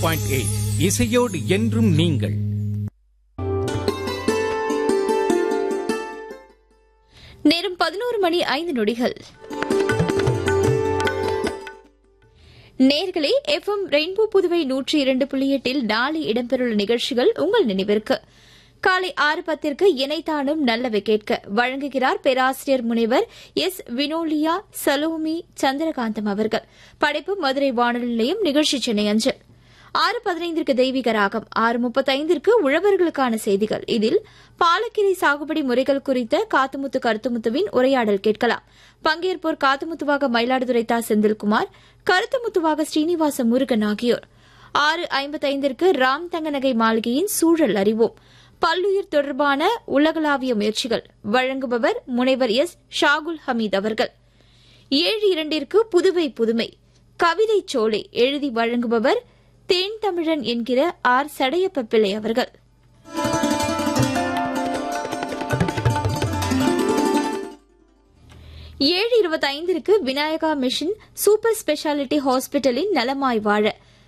point eight இசையோடு என்றும் நீங்கள் நேரம் பதினோரு மணி ஐந்து நொடிகள் நேர்களே எஃப்எம் ரெயின்போ புதுவை நூற்றி இரண்டு புள்ளி எட்டில் நாளை இடம்பெறவுள்ள நிகழ்ச்சிகள் உங்கள் நினைவிற்கு காலை ஆறு பத்திற்கு இணைத்தானும் நல்லவை கேட்க வழங்குகிறார் பேராசிரியர் முனைவர் எஸ் வினோலியா சலோமி சந்திரகாந்தம் அவர்கள் படைப்பு மதுரை வானொலி நிலையம் நிகழ்ச்சி சென்னை அஞ்சல் ஆறு பதினைந்திற்கு தெய்வீக ராகம் ஆறு முப்பத்தைந்திற்கு உழவர்களுக்கான செய்திகள் இதில் பாலக்கீரை சாகுபடி முறைகள் குறித்த காத்துமுத்து கருத்துமுத்துவின் உரையாடல் கேட்கலாம் பங்கேற்போர் காத்துமுத்துவாக மயிலாடுதுறை தா செந்தில்குமார் கருத்துமுத்துவாக ஸ்ரீனிவாச முருகன் ஆகியோர் ஆறு ஐம்பத்தைந்திற்கு ராம் தங்கநகை மாளிகையின் சூழல் அறிவோம் பல்லுயிர் தொடர்பான உலகளாவிய முயற்சிகள் வழங்குபவர் முனைவர் எஸ் ஷாகுல் ஹமீத் அவர்கள் ஏழு இரண்டிற்கு புதுவை புதுமை கவிதை சோலை எழுதி வழங்குபவர் தேன் தமிழன் என்கிற ஆர் சடையப்ப பிள்ளை அவர்கள் ஏழு இருபத்தைந்திற்கு விநாயகா மிஷன் சூப்பர் ஸ்பெஷாலிட்டி ஹாஸ்பிட்டலின் நலமாய் வாழ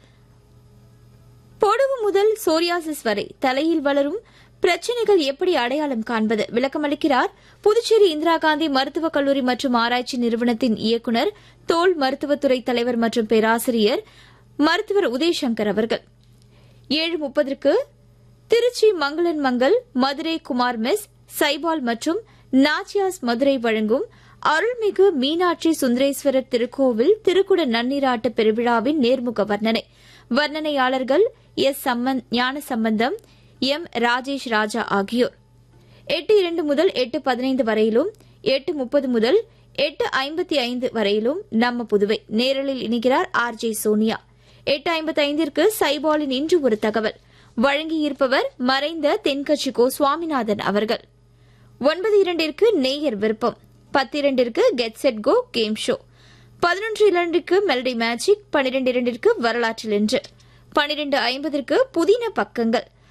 பொடுகு முதல் சோரியாசிஸ் வரை தலையில் வளரும் பிரச்சனைகள் எப்படி அடையாளம் காண்பது விளக்கமளிக்கிறார் புதுச்சேரி இந்திரா காந்தி மருத்துவக் கல்லூரி மற்றும் ஆராய்ச்சி நிறுவனத்தின் இயக்குநர் தோல் மருத்துவத்துறை தலைவர் மற்றும் பேராசிரியர் மருத்துவர் உதயசங்கர் அவர்கள் ஏழு முப்பதற்கு திருச்சி மங்களன் மங்கல் மதுரை குமார் மெஸ் சைபால் மற்றும் நாச்சியாஸ் மதுரை வழங்கும் அருள்மிகு மீனாட்சி சுந்தரேஸ்வரர் திருக்கோவில் திருக்குட நன்னீராட்டு பெருவிழாவின் நேர்முக வர்ணனை வர்ணனையாளர்கள் எஸ் சம்மந்த் ஞான சம்பந்தம் எம் ராஜேஷ் ராஜா ஆகியோர் எட்டு இரண்டு முதல் எட்டு பதினைந்து வரையிலும் எட்டு முப்பது முதல் எட்டு ஐம்பத்தி ஐந்து வரையிலும் நம்ம புதுவை நேரலில் இணைகிறார் ஆர் ஜே சோனியா எட்டு ஐம்பத்தி ஐந்திற்கு சைபாலின் இன்று ஒரு தகவல் வழங்கியிருப்பவர் மறைந்த தென்கட்சி கோ சுவாமிநாதன் அவர்கள் ஒன்பது இரண்டிற்கு நேயர் விருப்பம் பத்து இரண்டிற்கு get set go game show பதினொன்று இரண்டிற்கு மெலடி மேஜிக் பன்னிரண்டு இரண்டிற்கு வரலாற்றில் என்று பன்னிரண்டு ஐம்பதற்கு புதின பக்கங்கள்